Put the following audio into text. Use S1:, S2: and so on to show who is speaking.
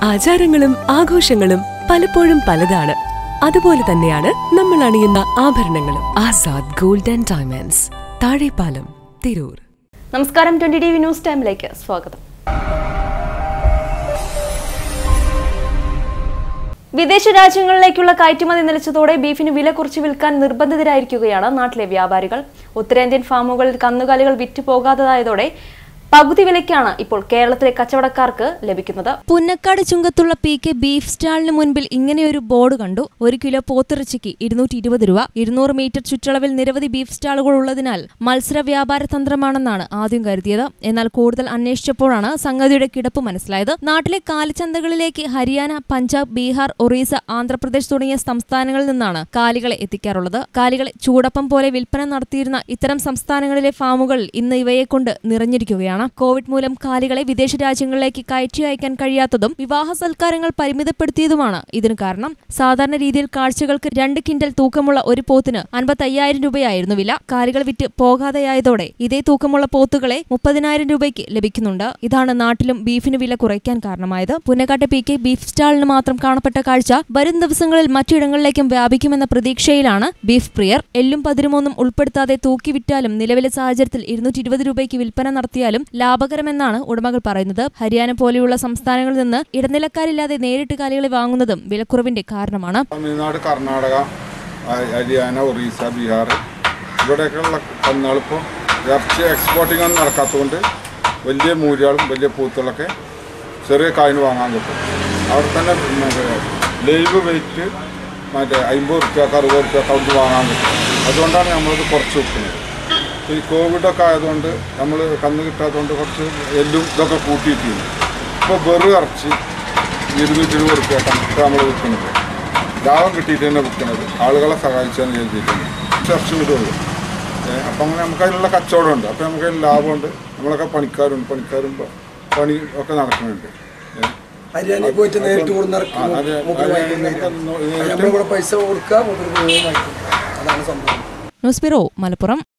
S1: ആചാരങ്ങളും ആഘോഷങ്ങളും പലപ്പോഴും പലതാണ് അതുപോലെ തന്നെയാണ് നമ്മൾ അണിയുന്ന ആഭരണങ്ങളും Azad gold and diamonds Thazhepalam Tirur
S2: നമസ്കാരം ട്വന്റി ടി വി ന്യൂസ് ടൈമിലേക്ക് സ്വാഗതം വിദേശ രാജ്യങ്ങളിലേക്കുള്ള കയറ്റുമതി നിലച്ചതോടെ ബീഫിന് വില കുറച്ച് വിൽക്കാൻ നിർബന്ധിതരായിരിക്കുകയാണ് നാട്ടിലെ വ്യാപാരികൾ ഉത്തരേന്ത്യൻ ഫാമുകളിൽ കന്നുകാലികൾ വിറ്റുപോകാത്തതായതോടെ പകുതി വിലയ്ക്കാണ് ഇപ്പോൾ കേരളത്തിലെ കച്ചവടക്കാർക്ക് ലഭിക്കുന്നത്
S3: പുന്നക്കാട് ചുങ്കത്തുള്ള പി കെ ബീഫ് സ്റ്റാളിന് മുൻപിൽ ഇങ്ങനെയൊരു ബോർഡ് കണ്ടു ഒരു കിലോ പോത്തിറച്ചിക്ക് ഇരുന്നൂറ്റി ഇരുപത് രൂപ ഇരുന്നൂറ് മീറ്റർ ചുറ്റളവിൽ നിരവധി ബീഫ് സ്റ്റാളുകൾ ഉള്ളതിനാൽ മത്സര വ്യാപാര തന്ത്രമാണെന്നാണ് ആദ്യം കരുതിയത് എന്നാൽ കൂടുതൽ അന്വേഷിച്ചപ്പോഴാണ് സംഗതിയുടെ കിടപ്പ് മനസ്സിലായത് നാട്ടിലെ കാലിച്ചന്തകളിലേക്ക് ഹരിയാന പഞ്ചാബ് ബീഹാർ ഒറീസ ആന്ധ്രാപ്രദേശ് തുടങ്ങിയ സംസ്ഥാനങ്ങളിൽ നിന്നാണ് കാലികളെ എത്തിക്കാറുള്ളത് കാലികളെ ചൂടപ്പം പോലെ വിൽപ്പന നടത്തിയിരുന്ന ഇത്തരം സംസ്ഥാനങ്ങളിലെ ഫാമുകളിൽ ഇന്ന് ഇവയെ കൊണ്ട് നിറഞ്ഞിരിക്കുകയാണ് കോവിഡ് മൂലം കാലികളെ വിദേശ രാജ്യങ്ങളിലേക്ക് കയറ്റി അയക്കാൻ കഴിയാത്തതും വിവാഹ സൽക്കാരങ്ങൾ പരിമിതപ്പെടുത്തിയതുമാണ് ഇതിന് കാരണം സാധാരണ രീതിയിൽ കാഴ്ചകൾക്ക് രണ്ട് കിൻഡൽ തൂക്കമുള്ള ഒരു പോത്തിന് അൻപത്തയ്യായിരം രൂപയായിരുന്നു വില കാലികൾ വിറ്റ് പോകാതെയായതോടെ ഇതേ തൂക്കമുള്ള പോത്തുകളെ മുപ്പതിനായിരം രൂപയ്ക്ക് ലഭിക്കുന്നുണ്ട് ഇതാണ് നാട്ടിലും ബീഫിന് വില കുറയ്ക്കാൻ കാരണമായത് പുന്നക്കാട്ടെ പി കെ ബീഫ് സ്റ്റാളിന് മാത്രം കാണപ്പെട്ട കാഴ്ച വരും ദിവസങ്ങളിൽ മറ്റിടങ്ങളിലേക്കും വ്യാപിക്കുമെന്ന പ്രതീക്ഷയിലാണ് ബീഫ് പ്രിയർ എല്ലും പതിരുമൊന്നും ഉൾപ്പെടുത്താതെ തൂക്കി വിറ്റാലും നിലവിലെ സാഹചര്യത്തിൽ ഇരുന്നൂറ്റി ഇരുപത് രൂപയ്ക്ക് വിൽപ്പന നടത്തിയാലും ലാഭകരമെന്നാണ് ഉടമകൾ പറയുന്നത് ഹരിയാന പോലെയുള്ള സംസ്ഥാനങ്ങളിൽ നിന്ന് ഇടനിലക്കാരില്ലാതെ നേരിട്ട് കാലികളെ വാങ്ങുന്നതും വിലക്കുറവിന്റെ കാരണമാണ്
S4: തമിഴ്നാട് കർണാടക ഹ- ഹരിയാന ഒറീസ ബീഹാർ ഇവിടെയൊക്കെയുള്ള കന്നുകളിപ്പോൾ ഇറച്ചി എക്സ്പോർട്ടിംഗ് ഒന്നും നടക്കാത്തതുകൊണ്ട് വലിയ മൂല്യങ്ങളും വലിയ പൂത്തുകളൊക്കെ ചെറിയ കായിന് വാങ്ങാൻ കിട്ടും അവിടെ തന്നെ മറ്റേ ലൈവ് വെയിറ്റ് മറ്റേ അമ്പത് റുപ്യക്ക് അറുപത് റുപ്യക്ക് അവിടെ വാങ്ങാൻ കിട്ടും അതുകൊണ്ടാണ് നമ്മളിത് കുറച്ച് വെക്കുന്നത് ഈ കോവിഡൊക്കെ ആയതുകൊണ്ട് നമ്മൾ കന്ന് കിട്ടാത്തതുകൊണ്ട് കുറച്ച് എല്ലും ഇതൊക്കെ കൂട്ടിയിട്ടിരുന്നു ഇപ്പോൾ വെറു ഇറച്ചി ഇരുന്നൂറ്റി ഇരുപത് റുപ്യക്കാണ് ഇപ്പോൾ നമ്മൾ വിൽക്കുന്നത് ലാഭം കിട്ടിയിട്ട് തന്നെ വിൽക്കുന്നത് ആളുകളെ സഹായിച്ചാന്ന് കരുതിയിട്ടുണ്ട് ചർച്ച വിടുള്ളൂ അപ്പം അങ്ങനെ നമുക്ക് അതിനുള്ള കച്ചവടമുണ്ട് അപ്പം നമുക്ക് അതിൽ ലാഭമുണ്ട് നമ്മളൊക്കെ പണിക്കാരുണ്ട് പണിക്കാരും പ- പണി ഒക്കെ നടക്കുന്നുണ്ട് ഏ.
S5: ഹരിയാനയിൽ പോയിട്ട് നേരിട്ട് കൊടുന്ന
S4: ആ, അത് ഹരിയാനയിൽ നമുക്ക് നേരിട്ട്
S5: നമ്മൾ കൂടെ പൈസ കൊടുക്കുക മൂപ്പര് പോവുകയും വാങ്ങിക്കും അതാണ് സംഭവം
S3: ന്യൂസ് ബ്യൂറോ മലപ്പുറം